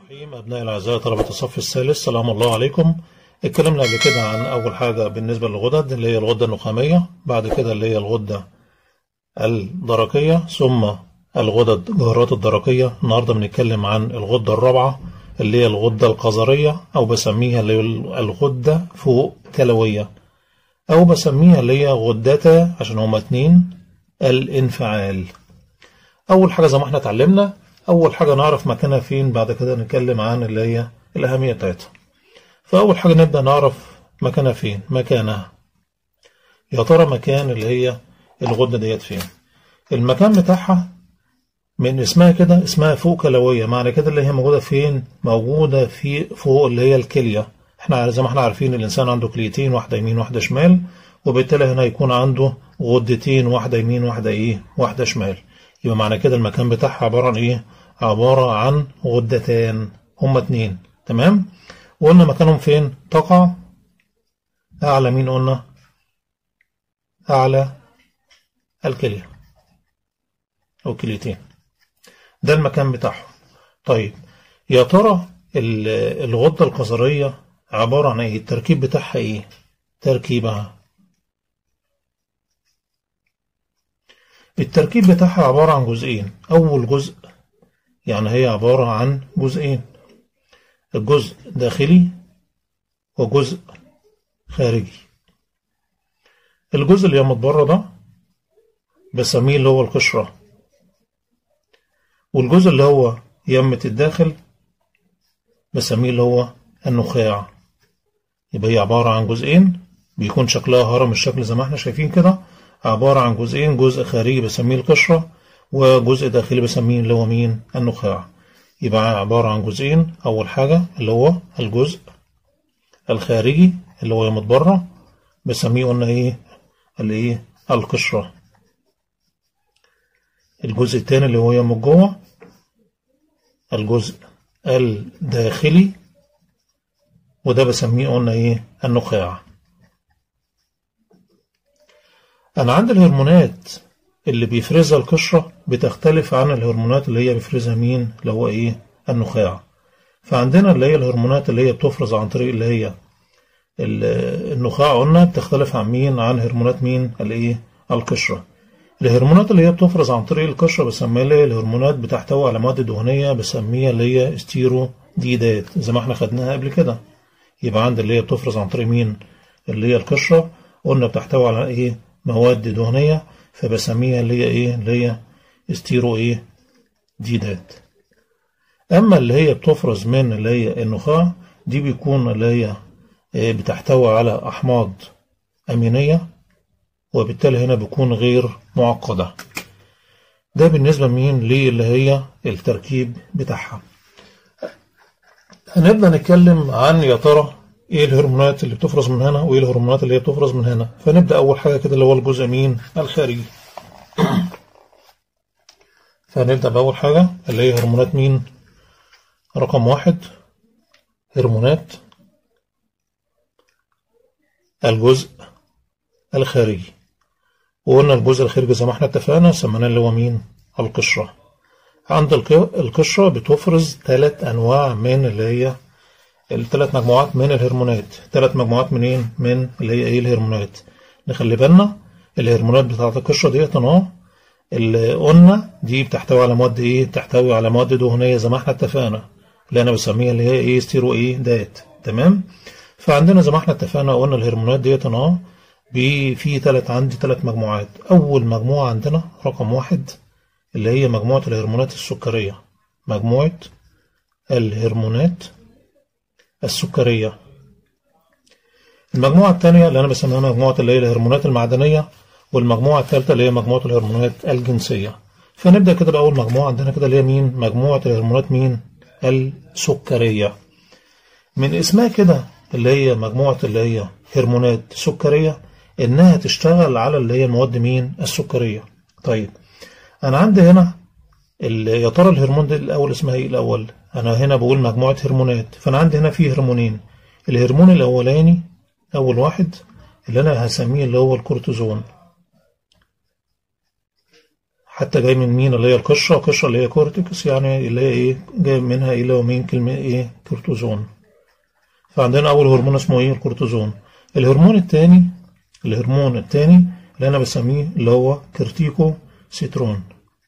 الرحيم أبناء الأعزاء طلبة الصف الثالث سلام الله عليكم اتكلمنا قبل كده عن أول حاجة بالنسبة للغدد اللي هي الغدة النخامية بعد كده اللي هي الغدة الدرقية ثم الغدد جهرات الدرقية النهاردة بنتكلم عن الغدة الرابعة اللي هي الغدة القذرية أو بسميها اللي هي الغدة فوق كلوية أو بسميها اللي هي غدتا عشان هما اتنين الانفعال أول حاجة زي ما احنا اتعلمنا أول حاجة نعرف مكانها فين بعد كده نتكلم عن اللي هي الأهمية بتاعتها فأول حاجة نبدأ نعرف مكانها فين مكانها يا ترى مكان اللي هي الغدة ديت فين المكان بتاعها من اسمها كده اسمها فوق كلوية معنى كده اللي هي موجودة فين موجودة في فوق اللي هي الكلية احنا زي ما احنا عارفين الإنسان عنده كليتين واحدة يمين واحدة شمال وبالتالي هنا يكون عنده غدتين واحدة يمين واحدة ايه واحدة شمال يبقى معنى كده المكان بتاعها عبارة عن ايه عبارة عن غدتان هما اتنين تمام وقلنا مكانهم فين تقع أعلى مين قلنا أعلى الكلية أو كليتين ده المكان بتاعهم طيب يا ترى الغدة القذرية عبارة عن ايه التركيب بتاعها ايه تركيبها التركيب بتاعها عبارة عن جزئين أول جزء يعني هي عبارة عن جزئين الجزء داخلي وجزء خارجي الجزء اللي يمت بره ده بسميه اللي هو القشرة والجزء اللي هو يمت الداخل بسميه اللي هو النخاع يبقى هي عبارة عن جزئين بيكون شكلها هرم الشكل زي ما احنا شايفين كده عبارة عن جزئين جزء خارجي بسميه القشرة وجزء داخلي بسميه اللي هو مين النخاع يبقى عبارة عن جزئين أول حاجة اللي هو الجزء الخارجي اللي هو يمت بره بسميه قلنا ايه الايه القشرة الجزء التاني اللي هو يمت جوه الجزء الداخلي وده بسميه قلنا ايه النخاع انا عندي الهرمونات اللي بيفرزها القشرة بتختلف عن الهرمونات اللي هي بيفرزها مين اللي هو ايه النخاع فعندنا اللي هي الهرمونات اللي هي بتفرز عن طريق اللي هي النخاع قلنا بتختلف عن مين عن هرمونات مين الايه القشرة الهرمونات اللي هي بتفرز عن طريق القشرة بسميها اللي هي الهرمونات بتحتوي على مواد دهنية بسميها اللي هي استيروديدات زي ما احنا خدناها قبل كده يبقى عندي اللي هي بتفرز عن طريق مين اللي هي القشرة قلنا بتحتوي على ايه مواد دهنية فبسميها اللي هي ايه اللي هي استيرو ايه ديدات اما اللي هي بتفرز من اللي هي النخاع دي بيكون اللي هي إيه بتحتوي على احماض امينية وبالتالي هنا بيكون غير معقدة ده بالنسبة مين للي هي التركيب بتاعها هنبدأ نتكلم عن يا ترى ايه الهرمونات اللي بتفرز من هنا وايه الهرمونات اللي هي بتفرز من هنا فنبدأ اول حاجة كده اللي هو الجزء مين الخارجي فنبدأ بأول حاجة اللي هي هرمونات مين رقم واحد هرمونات الجزء الخارجي وقلنا الجزء الخارجي زي ما احنا اتفقنا سميناه اللي هو مين القشرة عند القشرة بتفرز ثلاث أنواع من اللي هي الثلاث مجموعات من الهرمونات ثلاث مجموعات منين من اللي هي ايه الهرمونات نخلي بالنا الهرمونات بتاعت القشرة ديت اهو اللي قلنا دي بتحتوي على مواد ايه بتحتوي على مواد دهنية زي ما احنا اتفقنا اللي انا بسميها اللي هي ايه ستيرو ايه دات تمام فعندنا زي ما احنا اتفقنا قلنا الهرمونات ديت اهو في ثلاث عندي ثلاث مجموعات اول مجموعة عندنا رقم واحد اللي هي مجموعة الهرمونات السكرية مجموعة الهرمونات السكرية المجموعة الثانية اللي أنا بسميها مجموعة اللي هي الهرمونات المعدنية والمجموعة الثالثة اللي هي مجموعة الهرمونات الجنسية فنبدأ كده بأول مجموعة عندنا كده اللي هي مين مجموعة الهرمونات مين السكرية من اسمها كده اللي هي مجموعة اللي هي هرمونات سكرية إنها تشتغل على اللي هي المواد مين السكرية طيب أنا عندي هنا يا ترى الهرمون ده الأول اسمها إيه الأول أنا هنا بقول مجموعة هرمونات فأنا عندي هنا فيه هرمونين الهرمون الأولاني أول واحد اللي أنا هسميه اللي هو الكورتيزون حتى جاي من مين اللي هي القشرة القشرة اللي هي كورتكس يعني اللي هي ايه جاي منها الى ومين كلمة ايه كورتيزون فعندنا اول هرمون اسمه ايه الكورتيزون الهرمون الثاني الهرمون الثاني اللي انا بسميه اللي هو كورتيكو سيترون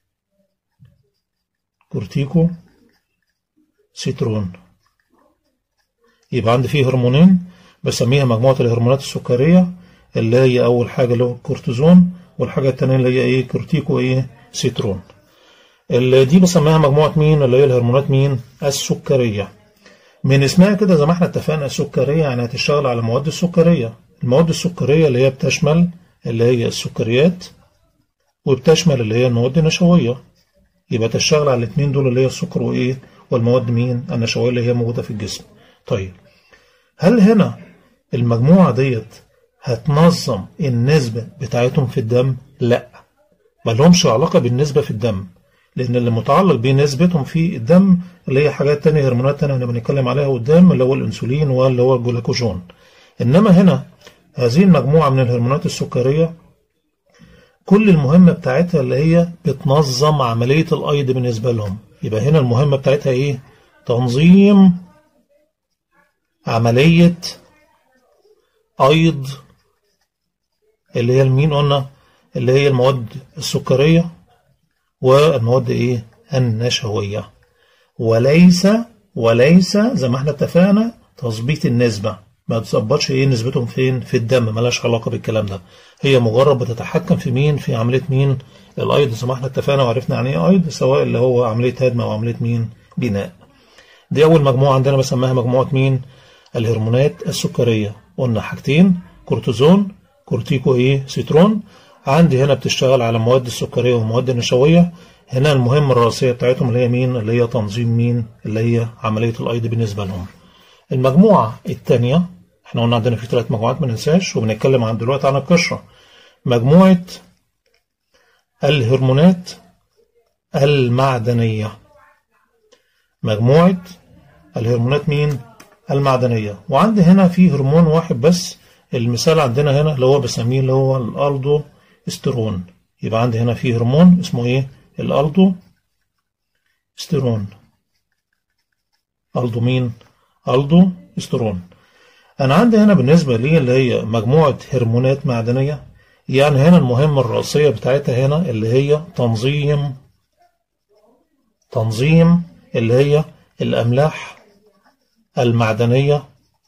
كورتيكو سيترون يبقى عندي فيه هرمونين بسميها مجموعة الهرمونات السكرية اللي هي أول حاجة اللي هو الكورتيزون والحاجة التانية اللي هي إيه كورتيكو إيه سيترون اللي دي بسميها مجموعة مين اللي هي الهرمونات مين السكرية من اسمها كده زي ما احنا اتفقنا السكرية يعني هتشتغل على المواد السكرية المواد السكرية اللي هي بتشمل اللي هي السكريات وبتشمل اللي هي المواد النشوية يبقى تشتغل على الاثنين دول اللي هي السكر وايه والمواد مين النشوية اللي هي موجودة في الجسم طيب هل هنا المجموعة ديت هتنظم النسبة بتاعتهم في الدم لا ما لهمش علاقة بالنسبة في الدم لأن اللي متعلق بنسبتهم في الدم اللي هي حاجات تانية هرمونات تانية احنا بنتكلم عليها قدام اللي هو الأنسولين واللي هو الجلوكوجون إنما هنا هذه المجموعة من الهرمونات السكرية كل المهمة بتاعتها اللي هي بتنظم عملية الأيض بالنسبة لهم يبقى هنا المهمة بتاعتها إيه؟ تنظيم عملية أيض اللي هي المين قلنا اللي هي المواد السكرية والمواد إيه؟ النشوية وليس وليس زي ما احنا اتفقنا تظبيط النسبة ما تظبطش ايه نسبتهم فين في الدم ملاش علاقة بالكلام ده هي مجرد بتتحكم في مين في عملية مين الايض زي ما احنا اتفقنا وعرفنا يعني ايه ايض سواء اللي هو عملية هدم او عملية مين بناء دي اول مجموعة عندنا بسميها مجموعة مين الهرمونات السكرية قلنا حاجتين كورتيزون كورتيكو ايه سيترون عندي هنا بتشتغل على المواد السكرية والمواد النشوية هنا المهمة الرئيسية بتاعتهم اللي هي مين اللي هي تنظيم مين اللي هي عملية الايض بالنسبة لهم المجموعة الثانية احنا قلنا عندنا في ثلاث مجموعات ما ننساش وبنتكلم عن دلوقتي عن القشرة مجموعة الهرمونات المعدنية مجموعة الهرمونات مين المعدنية وعندي هنا في هرمون واحد بس المثال عندنا هنا اللي هو بسميه اللي هو الالدو استرون يبقى عندي هنا في هرمون اسمه ايه الالدو استرون الدو مين الدو استرون انا عندي هنا بالنسبة لي اللي هي مجموعة هرمونات معدنية يعني هنا المهمة الرئيسية بتاعتها هنا اللي هي تنظيم تنظيم اللي هي الأملاح المعدنية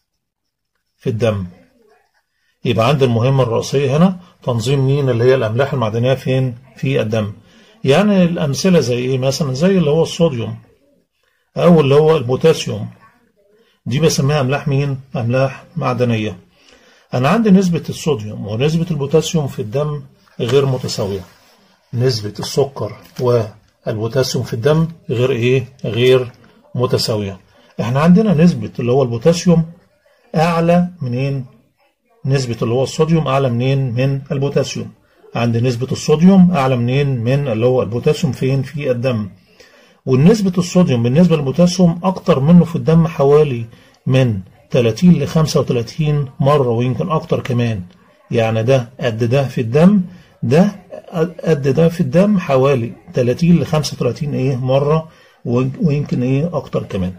في الدم يبقى عندي المهمة الرئيسية هنا تنظيم مين اللي هي الأملاح المعدنية فين في الدم يعني الأمثلة زي إيه مثلا زي اللي هو الصوديوم أو اللي هو البوتاسيوم دي بسميها أملاح مين أملاح معدنية أنا عندي نسبة الصوديوم ونسبة البوتاسيوم في الدم غير متساوية نسبة السكر والبوتاسيوم في الدم غير إيه غير متساوية إحنا عندنا نسبة اللي هو البوتاسيوم أعلى منين نسبة اللي هو الصوديوم أعلى منين من البوتاسيوم عند نسبة الصوديوم أعلى منين من اللي هو البوتاسيوم فين في الدم ونسبة الصوديوم بالنسبة للبوتاسيوم أكتر منه في الدم حوالي من 30 ل 35 مرة ويمكن أكتر كمان يعني ده قد ده في الدم ده قد ده في الدم حوالي 30 ل 35 إيه مرة ويمكن إيه أكتر كمان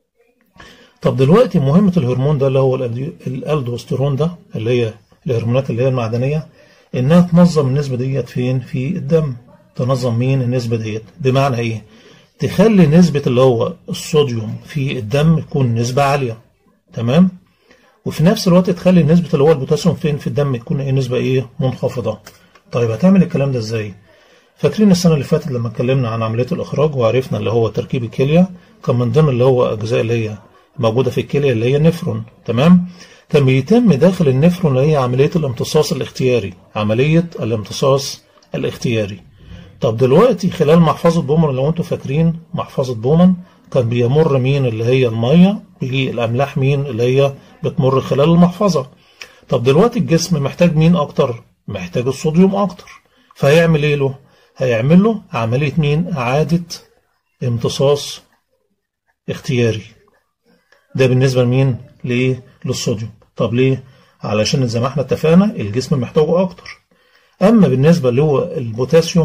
طب دلوقتي مهمة الهرمون ده اللي هو الالدوستيرون ده اللي هي الهرمونات اللي هي المعدنية إنها تنظم النسبة ديت فين في الدم تنظم مين النسبة ديت بمعنى إيه تخلي نسبة اللي هو الصوديوم في الدم تكون نسبة عالية تمام وفي نفس الوقت تخلي نسبة اللي هو البوتاسيوم فين في الدم تكون ايه نسبة ايه منخفضة طيب هتعمل الكلام ده ازاي فاكرين السنة اللي فاتت لما اتكلمنا عن عملية الإخراج وعرفنا اللي هو تركيب الكلية كان من ضمن اللي هو أجزاء اللي هي موجودة في الكلية اللي هي النفرون تمام كان بيتم داخل النفرون اللي هي عملية الامتصاص الاختياري عملية الامتصاص الاختياري طب دلوقتي خلال محفظة بومن لو انتم فاكرين محفظة بومن كان بيمر مين اللي هي المية بالأملاح مين اللي هي بتمر خلال المحفظة طب دلوقتي الجسم محتاج مين أكتر محتاج الصوديوم أكتر فهيعمل إيه له هيعمل له عملية مين إعادة امتصاص اختياري ده بالنسبة لمين ليه للصوديوم طب ليه علشان زي ما احنا اتفقنا الجسم محتاجه أكتر أما بالنسبة اللي هو البوتاسيوم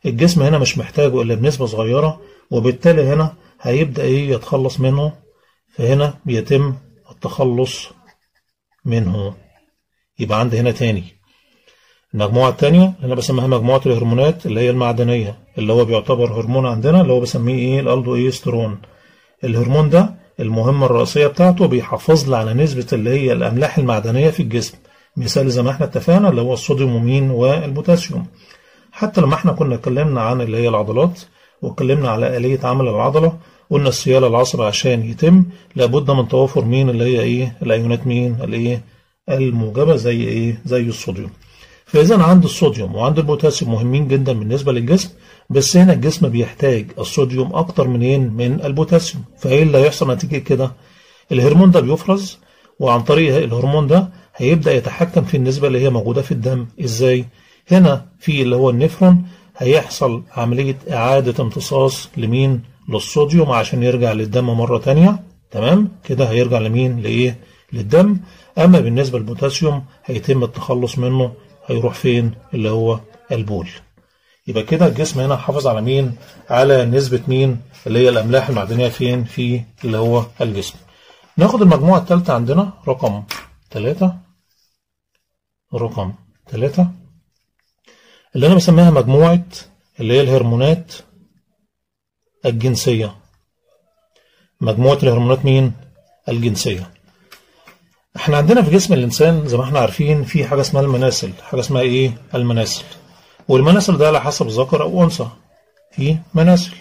الجسم هنا مش محتاجه إلا بنسبة صغيرة وبالتالي هنا هيبدأ إيه يتخلص منه فهنا بيتم التخلص منه يبقى عندي هنا تاني المجموعة التانية اللي أنا بسميها مجموعة الهرمونات اللي هي المعدنية اللي هو بيعتبر هرمون عندنا اللي هو بسميه إيه الألدو إيسترون الهرمون ده المهمة الرئيسية بتاعته بيحافظ لي على نسبة اللي هي الأملاح المعدنية في الجسم مثال زي ما احنا اتفقنا اللي هو الصوديوم ومين والبوتاسيوم حتى لما احنا كنا اتكلمنا عن اللي هي العضلات واتكلمنا على آلية عمل العضلة قلنا السيالة العصب عشان يتم لابد من توافر مين اللي هي ايه الايونات مين الايه الموجبة زي ايه زي الصوديوم فإذا عند الصوديوم وعند البوتاسيوم مهمين جدا بالنسبة للجسم بس هنا الجسم بيحتاج الصوديوم أكتر منين من البوتاسيوم فإيه اللي هيحصل نتيجة كده الهرمون ده بيفرز وعن طريق الهرمون ده هيبدأ يتحكم في النسبة اللي هي موجودة في الدم إزاي هنا في اللي هو النفرون هيحصل عملية إعادة امتصاص لمين للصوديوم عشان يرجع للدم مرة تانية تمام كده هيرجع لمين لإيه للدم أما بالنسبة للبوتاسيوم هيتم التخلص منه هيروح فين اللي هو البول يبقى كده الجسم هنا حافظ على مين على نسبة مين اللي هي الأملاح المعدنية فين في اللي هو الجسم ناخد المجموعة الثالثة عندنا رقم ثلاثة رقم ثلاثة اللي أنا بسميها مجموعة اللي هي الهرمونات الجنسية مجموعة الهرمونات مين الجنسية احنا عندنا في جسم الإنسان زي ما احنا عارفين في حاجة اسمها المناسل حاجة اسمها ايه المناسل والمناسل ده على حسب ذكر أو أنثى في مناسل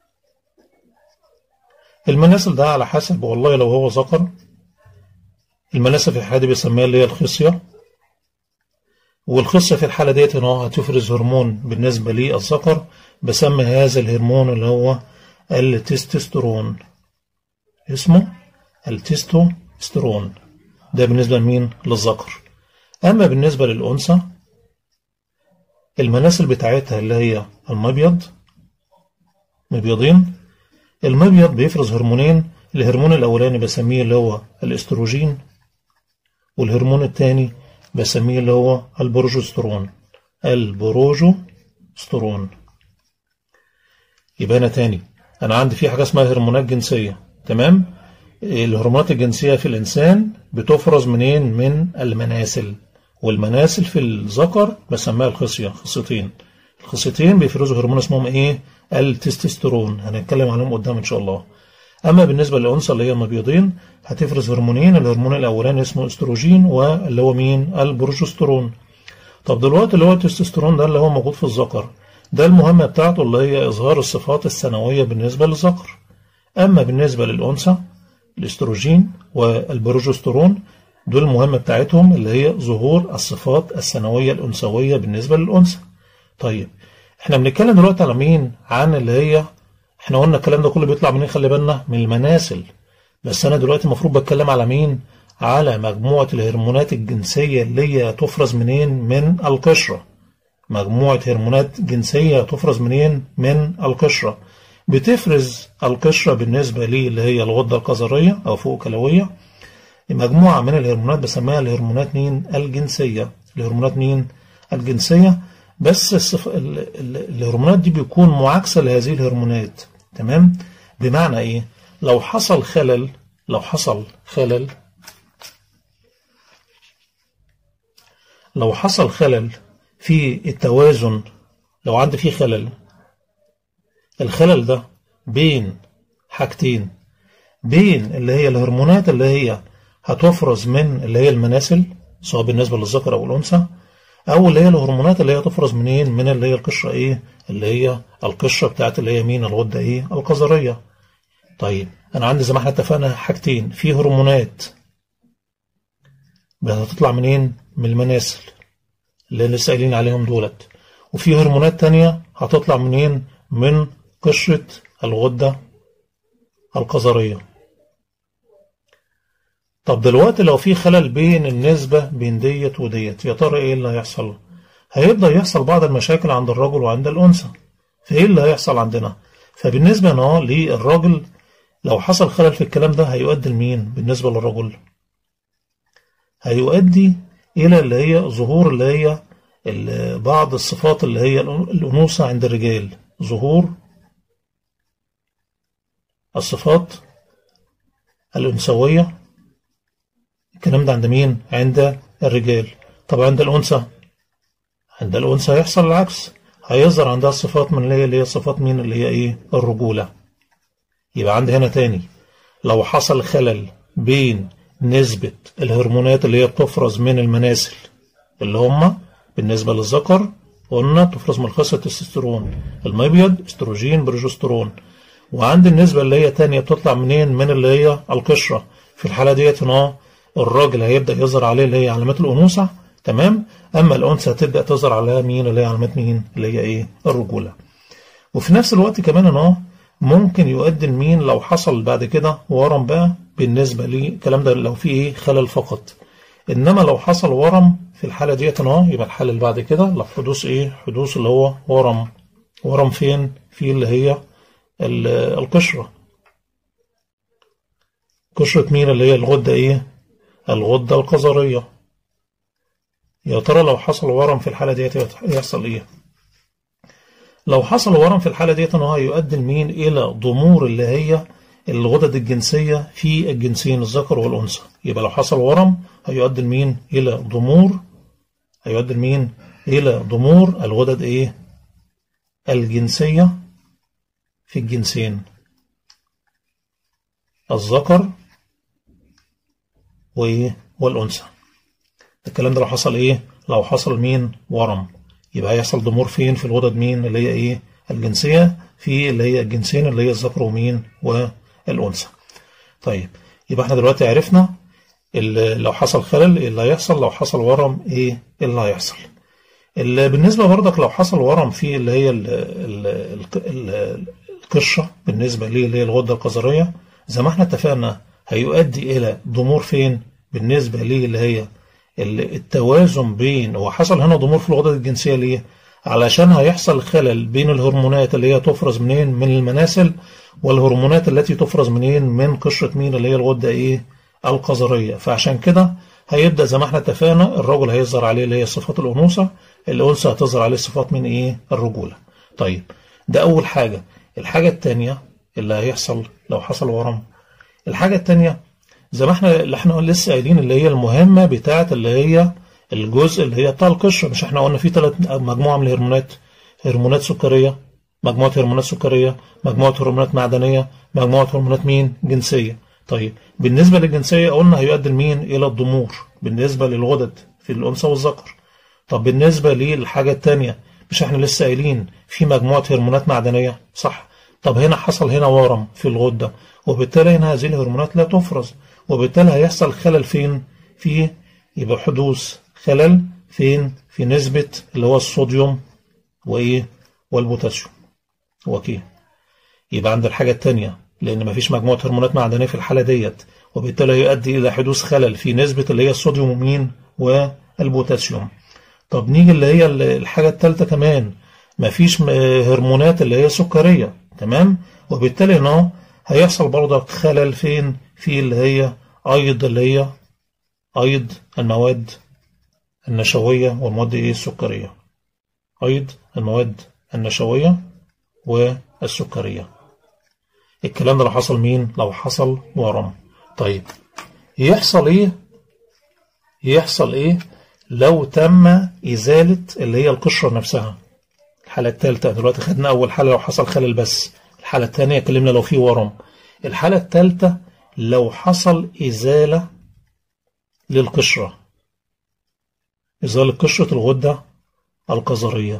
المناسل ده على حسب والله لو هو ذكر المناسل في الحالة دي بيسميها اللي هي الخصية والخصية في الحالة ديت ان هو هتفرز هرمون بالنسبة للذكر بسمي هذا الهرمون اللي هو التستوستيرون اسمه التستوستيرون ده بالنسبة لمين للذكر أما بالنسبة للأنثى المناسل بتاعتها اللي هي المبيض مبيضين المبيض بيفرز هرمونين الهرمون الأولاني بسميه اللي هو الاستروجين والهرمون الثاني بسميه اللي هو البروجسترون البروجسترون يبقى أنا تاني أنا عندي في حاجة اسمها هرمونات جنسية تمام الهرمونات الجنسية في الإنسان بتفرز منين من المناسل والمناسل في الذكر بسميها الخصية خصيتين الخصيتين بيفرزوا هرمون اسمهم ايه التستوستيرون هنتكلم عنهم قدام ان شاء الله اما بالنسبة للأنثى اللي هي المبيضين هتفرز هرمونين الهرمون الاولاني اسمه استروجين واللي هو مين البروجسترون طب دلوقتي اللي هو التستوستيرون ده اللي هو موجود في الذكر ده المهمة بتاعته اللي هي إظهار الصفات الثانوية بالنسبة للذكر أما بالنسبة للأنثى الاستروجين والبروجسترون دول المهمة بتاعتهم اللي هي ظهور الصفات الثانوية الأنثوية بالنسبة للأنثى طيب احنا بنتكلم دلوقتي على مين عن اللي هي احنا قلنا الكلام ده كله بيطلع منين خلي بالنا من المناسل بس انا دلوقتي المفروض بتكلم على مين على مجموعة الهرمونات الجنسية اللي هي تفرز منين من القشرة مجموعة هرمونات جنسية تفرز منين من القشرة بتفرز القشرة بالنسبة لي اللي هي الغدة القذرية أو فوق كلوية مجموعة من الهرمونات بسميها الهرمونات مين الجنسية الهرمونات مين الجنسية بس الصف... ال... ال... الهرمونات دي بيكون معاكسة لهذه الهرمونات تمام بمعنى ايه لو حصل خلل لو حصل خلل لو حصل خلل في التوازن لو عندي فيه خلل الخلل ده بين حاجتين بين اللي هي الهرمونات اللي هي هتفرز من اللي هي المناسل سواء بالنسبة للذكر أو الأنثى أو اللي هي الهرمونات اللي هي تفرز منين من اللي هي القشرة إيه اللي هي القشرة بتاعت اللي هي مين الغدة إيه القذرية طيب أنا عندي زي ما احنا اتفقنا حاجتين في هرمونات هتطلع منين من المناسل اللي لسه قايلين عليهم دولت وفي هرمونات تانية هتطلع منين من قشرة الغدة القذرية طب دلوقتي لو في خلل بين النسبة بين ديت وديت يا ترى ايه اللي هيحصل هيبدأ يحصل بعض المشاكل عند الرجل وعند الأنثى فايه اللي هيحصل عندنا فبالنسبة هنا للراجل لو حصل خلل في الكلام ده هيؤدي لمين بالنسبة للرجل هيؤدي إلى اللي هي ظهور اللي هي ال- بعض الصفات اللي هي الأن- الأنوثة عند الرجال ظهور الصفات الأنثوية الكلام ده عند مين؟ عند الرجال طب عند الأنثى عند الأنثى هيحصل العكس هيظهر عندها الصفات من اللي هي اللي هي صفات مين اللي هي إيه؟ الرجولة يبقى عندي هنا تاني لو حصل خلل بين نسبة الهرمونات اللي هي بتفرز من المناسل اللي هم بالنسبة للذكر قلنا تفرز من خاصة التستوستيرون المبيض استروجين بروجسترون وعند النسبة اللي هي تانية بتطلع منين من اللي هي القشرة في الحالة ديت هنا الراجل هيبدأ يظهر عليه اللي هي علامات الأنوثة تمام أما الأنثى هتبدأ تظهر عليها مين اللي هي علامات مين اللي هي إيه الرجولة وفي نفس الوقت كمان هنا ممكن يؤدي لمين لو حصل بعد كده ورم بقى بالنسبة لي الكلام ده لو في ايه خلل فقط انما لو حصل ورم في الحالة ديت اهو يبقى الحالة اللي بعد كده لو حدوث ايه حدوث اللي هو ورم ورم فين في اللي هي ال- القشرة قشرة مين اللي هي الغدة ايه الغدة القذرية يا ترى لو حصل ورم في الحالة ديت يحصل ايه لو حصل ورم في الحالة ديت انه هيؤدي لمين الى ضمور اللي هي الغدد الجنسية في الجنسين الذكر والأنثى يبقى لو حصل ورم هيؤدي لمين الى ضمور هيؤدي لمين الى ضمور الغدد ايه الجنسية في الجنسين الذكر وايه والأنثى الكلام ده لو حصل ايه لو حصل مين ورم يبقى هيحصل ضمور فين في الغدد مين اللي هي ايه الجنسية في اللي هي الجنسين اللي هي الذكر ومين والأنثى طيب يبقى احنا دلوقتي عرفنا ال- لو حصل خلل ايه اللي هيحصل لو حصل ورم ايه اللي هيحصل ال- بالنسبة برضك لو حصل ورم في اللي هي ال ال ال ال القشرة بالنسبة ليه اللي هي الغدة القذرية زي ما احنا اتفقنا هيؤدي إلى ضمور فين بالنسبة ليه اللي هي ال- التوازن بين هو حصل هنا ضمور في الغدد الجنسية ليه علشان هيحصل خلل بين الهرمونات اللي هي تفرز منين من المناسل والهرمونات التي تفرز منين من قشرة مين اللي هي الغدة ايه القذرية فعشان كده هيبدأ زي ما احنا اتفقنا الرجل هيظهر عليه اللي هي صفات الأنوثة الأنثى هتظهر عليه صفات من ايه الرجولة طيب ده أول حاجة الحاجة التانية اللي هيحصل لو حصل ورم الحاجة التانية زي ما احنا اللي احنا لسه قايلين اللي هي المهمة بتاعت اللي هي الجزء اللي هي بتاع القشرة مش احنا قلنا في ثلاث مجموعة من الهرمونات هرمونات سكرية مجموعة هرمونات سكرية مجموعة هرمونات معدنية مجموعة هرمونات مين جنسية طيب بالنسبة للجنسية قلنا هيؤدي لمين إلى الضمور بالنسبة للغدد في الأنثى والذكر طب بالنسبة للحاجة التانية مش احنا لسه قايلين في مجموعة هرمونات معدنية صح طب هنا حصل هنا ورم في الغدة وبالتالي هنا هذه الهرمونات لا تفرز وبالتالي هيحصل خلل فين في يبقى حدوث خلل فين في نسبة اللي هو الصوديوم وإيه والبوتاسيوم وكي يبقى عند الحاجة التانية لأن مفيش مجموعة هرمونات معدنية في الحالة ديت وبالتالي يؤدي إلى حدوث خلل في نسبة اللي هي الصوديوم ومين والبوتاسيوم طب نيجي اللي هي الحاجة التالتة كمان مفيش هرمونات اللي هي سكرية تمام وبالتالي هنا هيحصل برضه خلل فين في اللي هي أيض اللي هي أيض المواد النشوية والمواد إيه السكرية أيض المواد النشوية والسكرية الكلام ده لو حصل مين لو حصل ورم طيب يحصل ايه يحصل ايه لو تم ازالة اللي هي القشرة نفسها الحالة الثالثة دلوقتي خدنا اول حالة لو حصل خلل بس الحالة الثانية اتكلمنا لو في ورم الحالة الثالثة لو حصل ازالة للقشرة ازالة قشرة الغدة القذرية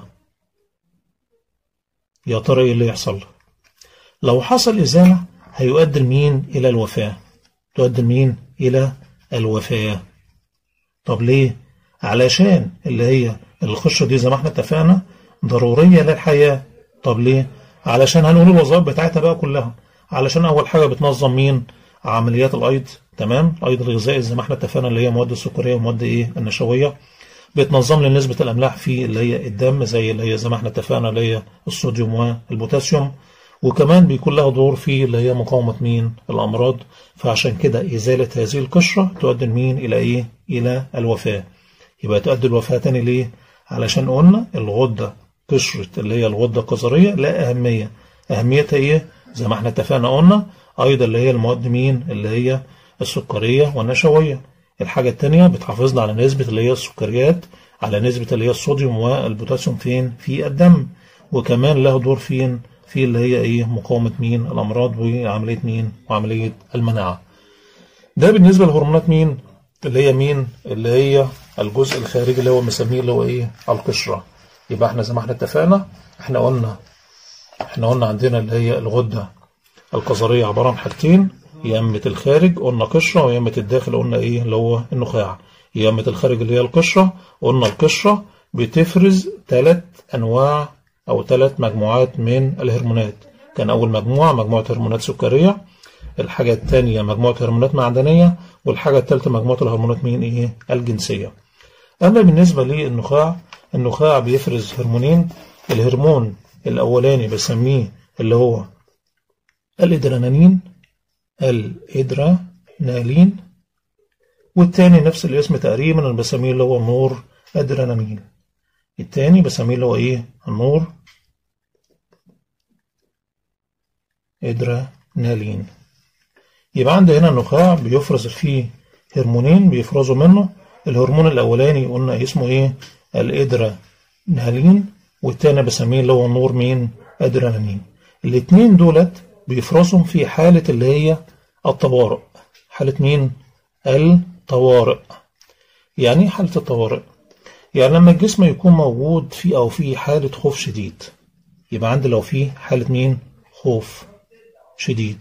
يا ترى ايه اللي يحصل لو حصل إزالة هيؤدي المين إلى الوفاة تؤدي المين إلى الوفاة طب ليه علشان اللي هي القشرة دي زي ما احنا اتفقنا ضرورية للحياة طب ليه علشان هنقول الوظائف بتاعتها بقى كلها علشان أول حاجة بتنظم مين عمليات الأيض تمام الأيض الغذائي زي ما احنا اتفقنا اللي هي مواد السكرية ومواد ايه النشوية بتنظم لي نسبة الأملاح في اللي هي الدم زي اللي هي زي ما احنا اتفقنا اللي هي الصوديوم والبوتاسيوم وكمان بيكون لها دور في اللي هي مقاومة مين الأمراض فعشان كده إزالة هذه القشرة تؤدي مين إلى إيه إلى الوفاة يبقى تؤدي الوفاة تاني ليه علشان قلنا الغدة قشرة اللي هي الغدة القذرية لا أهمية أهميتها إيه زي ما احنا اتفقنا قلنا أيضا اللي هي المواد مين اللي هي السكرية والنشوية الحاجة التانية بتحافظنا على نسبة اللي هي السكريات على نسبة اللي هي الصوديوم والبوتاسيوم فين في الدم وكمان له دور فين في اللي هي ايه مقاومة مين الأمراض وعملية مين وعملية المناعة ده بالنسبة لهرمونات مين اللي هي مين اللي هي الجزء الخارجي اللي هو مسميه اللي هو ايه القشرة يبقى احنا زي ما احنا اتفقنا احنا قلنا احنا قلنا عندنا اللي هي الغدة القذرية عبارة عن حاجتين يمة الخارج قلنا قشرة ويمة الداخل قلنا ايه اللي هو النخاع يمة الخارج اللي هي القشرة قلنا القشرة بتفرز ثلاث انواع او ثلاث مجموعات من الهرمونات كان اول مجموعة مجموعة هرمونات سكرية الحاجة الثانية مجموعة هرمونات معدنية والحاجة الثالثة مجموعة الهرمونات مين ايه الجنسية اما بالنسبة للنخاع النخاع بيفرز هرمونين الهرمون الاولاني بسميه اللي هو الادرينالين الادرينالين والتاني نفس الاسم تقريبا انا بسميه اللي هو النور ادرينالين التاني بسميه اللي هو ايه النور ادرينالين يبقى عندي هنا النخاع بيفرز فيه هرمونين بيفرزوا منه الهرمون الاولاني قلنا اسمه ايه الادرينالين والتاني بسميه اللي هو النور مين ادرينالين الاتنين دولت بيفرزهم في حالة اللي هي الطوارئ حالة مين الطوارئ يعني ايه حالة الطوارئ يعني لما الجسم يكون موجود في أو في حالة خوف شديد يبقى عندي لو في حالة مين خوف شديد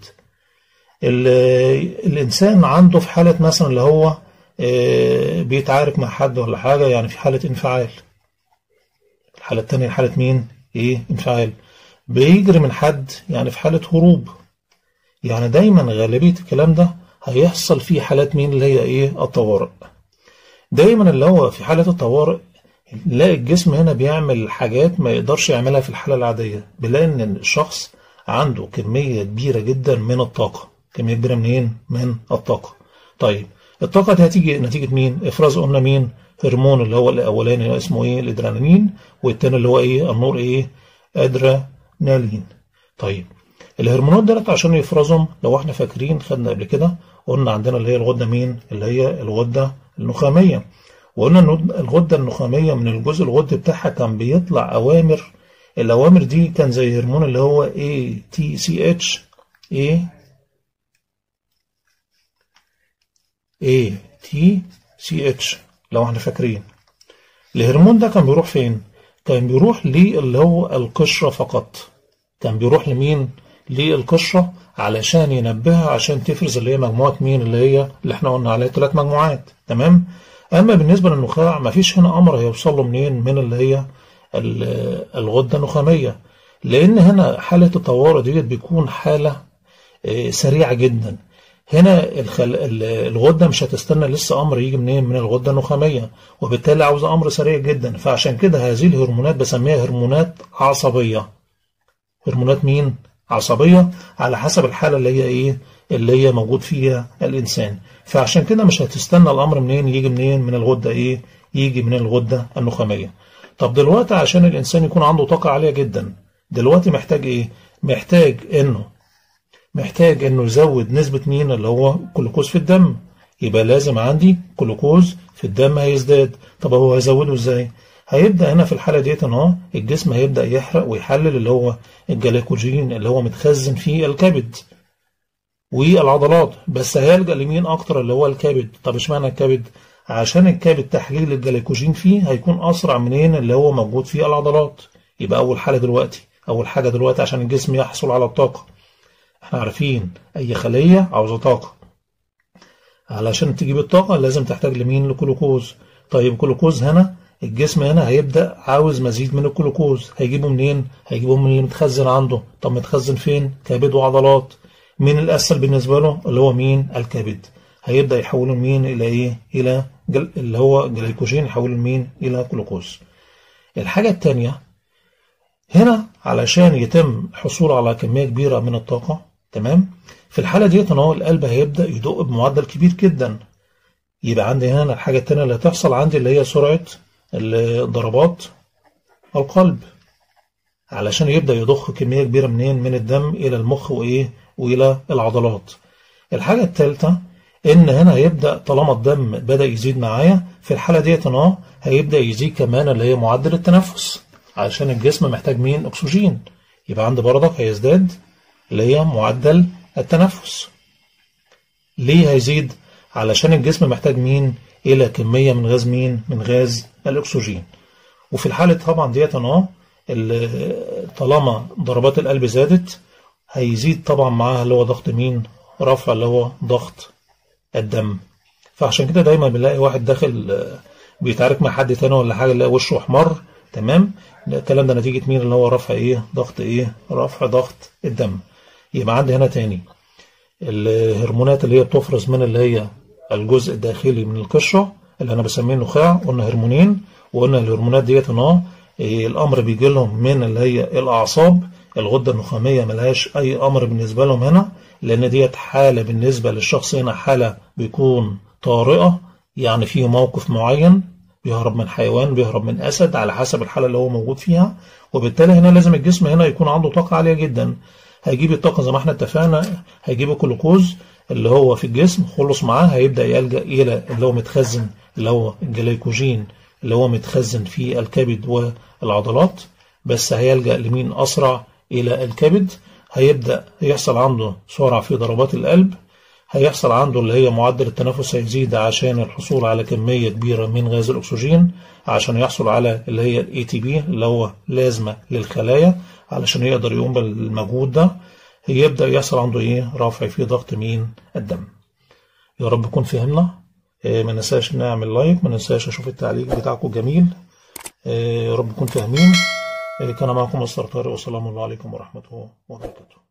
الإنسان عنده في حالة مثلا اللي هو بيتعارك مع حد ولا حاجة يعني في حالة انفعال الحالة التانية حالة مين ايه انفعال بيجري من حد يعني في حالة هروب يعني دايما غالبية الكلام ده هيحصل في حالات مين اللي هي ايه الطوارئ دايما اللي هو في حالة الطوارئ نلاقي الجسم هنا بيعمل حاجات ما يقدرش يعملها في الحالة العادية بنلاقي ان الشخص عنده كمية كبيرة جدا من الطاقة كمية كبيرة منين من الطاقة طيب الطاقة دي هتيجي نتيجة مين افراز قلنا مين هرمون اللي هو الاولاني اسمه ايه الادرينالين والتاني اللي هو ايه النور ايه ادرينالين طيب الهرمونات دولت عشان يفرزهم لو احنا فاكرين خدنا قبل كده قلنا عندنا اللي هي الغدة مين اللي هي الغدة النخامية وقلنا ان الغدة النخامية من الجزء الغدي بتاعها كان بيطلع أوامر الأوامر دي كان زي هرمون اللي هو ATCH A ATCH لو احنا فاكرين الهرمون ده كان بيروح فين؟ كان بيروح للي هو القشرة فقط كان بيروح لمين؟ للقشرة علشان ينبهها عشان تفرز اللي هي مجموعة مين اللي هي اللي احنا قلنا عليها ثلاث مجموعات تمام؟ أما بالنسبة للنخاع مفيش هنا أمر هيوصل له منين من اللي هي الغدة النخامية لأن هنا حالة الطوارئ ديت بيكون حالة سريعة جدا هنا الخل... الغدة مش هتستنى لسه أمر يجي منين من الغدة النخامية وبالتالي عاوزة أمر سريع جدا فعشان كده هذه الهرمونات بسميها هرمونات عصبية هرمونات مين؟ عصبية على حسب الحالة اللي هي إيه اللي هي موجود فيها الإنسان فعشان كده مش هتستنى الأمر منين يجي منين من الغدة إيه يجي من الغدة النخامية طب دلوقتي عشان الإنسان يكون عنده طاقة عالية جدا دلوقتي محتاج إيه محتاج إنه محتاج إنه يزود نسبة مين اللي هو جلوكوز في الدم يبقى لازم عندي جلوكوز في الدم هيزداد طب هو هيزوده إزاي هيبدأ هنا في الحالة ديت ان هو الجسم هيبدأ يحرق ويحلل اللي هو الجلايكوجين اللي هو متخزن في الكبد والعضلات بس هيلجأ لمين اكتر اللي هو الكبد طب اشمعنى الكبد عشان الكبد تحليل الجلايكوجين فيه هيكون اسرع منين اللي هو موجود فيه العضلات يبقى اول حاجه دلوقتي اول حاجه دلوقتي عشان الجسم يحصل على الطاقه احنا عارفين اي خليه عاوزه طاقه علشان تجيب الطاقه لازم تحتاج لمين لجلوكوز طيب الجلوكوز هنا الجسم هنا هيبدأ عاوز مزيد من الجلوكوز هيجيبه منين هيجيبه من اللي متخزن عنده طب متخزن فين كبد وعضلات مين الأسهل بالنسبة له اللي هو مين الكبد هيبدأ يحوله مين إلى إيه إلى جل... اللي هو جلايكوجين يحوله مين إلى جلوكوز الحاجة التانية هنا علشان يتم حصول على كمية كبيرة من الطاقة تمام في الحالة ديت ان هو القلب هيبدأ يدق بمعدل كبير جدا يبقى عندي هنا الحاجة التانية اللي هتحصل عندي اللي هي سرعة ضربات القلب علشان يبدأ يضخ كمية كبيرة منين من الدم إلى المخ وإيه وإلى العضلات الحاجة الثالثة إن هنا هيبدأ طالما الدم بدأ يزيد معايا في الحالة ديت أهو هيبدأ يزيد كمان اللي هي معدل التنفس علشان الجسم محتاج مين أكسجين يبقى عندي برضك هيزداد اللي هي معدل التنفس ليه هيزيد علشان الجسم محتاج مين إلى كمية من غاز مين من غاز الأكسجين وفي الحالة طبعا ديت أهو طالما ضربات القلب زادت هيزيد طبعا معاها اللي هو ضغط مين رفع اللي هو ضغط الدم فعشان كده دايما بنلاقي واحد داخل بيتعارك مع حد تاني ولا حاجه نلاقي وشه احمر تمام الكلام ده نتيجه مين اللي هو رفع ايه ضغط ايه رفع ضغط الدم يبقى عندي هنا تاني الهرمونات اللي هي بتفرز من اللي هي الجزء الداخلي من القشره اللي انا بسميه النخاع قلنا هرمونين وقلنا الهرمونات ديت ان إيه الامر بيجي لهم من اللي هي الاعصاب الغده النخاميه ملهاش اي امر بالنسبه لهم هنا لان ديت حاله بالنسبه للشخص هنا حاله بيكون طارئه يعني فيه موقف معين بيهرب من حيوان بيهرب من اسد على حسب الحاله اللي هو موجود فيها وبالتالي هنا لازم الجسم هنا يكون عنده طاقه عاليه جدا هيجيب الطاقه زي ما احنا اتفقنا هيجيب الجلوكوز اللي هو في الجسم خلص معاه هيبدا يلجا الى اللي هو متخزن اللي هو الجليكوجين اللي هو متخزن في الكبد والعضلات بس هيلجأ لمين أسرع إلى الكبد هيبدأ يحصل عنده سرعة في ضربات القلب هيحصل عنده اللي هي معدل التنفس هيزيد عشان الحصول على كمية كبيرة من غاز الأكسجين عشان يحصل على اللي هي الاي تي بي اللي هو لازمة للخلايا علشان يقدر يقوم بالمجهود ده هيبدأ يحصل عنده ايه رفع في ضغط مين الدم يا رب يكون فهمنا ما ننساش نعمل لايك ما ننساش اشوف التعليق بتاعكم جميل يا رب تكونوا فاهمين كان معكم مستر طارق والسلام عليكم ورحمة الله وبركاته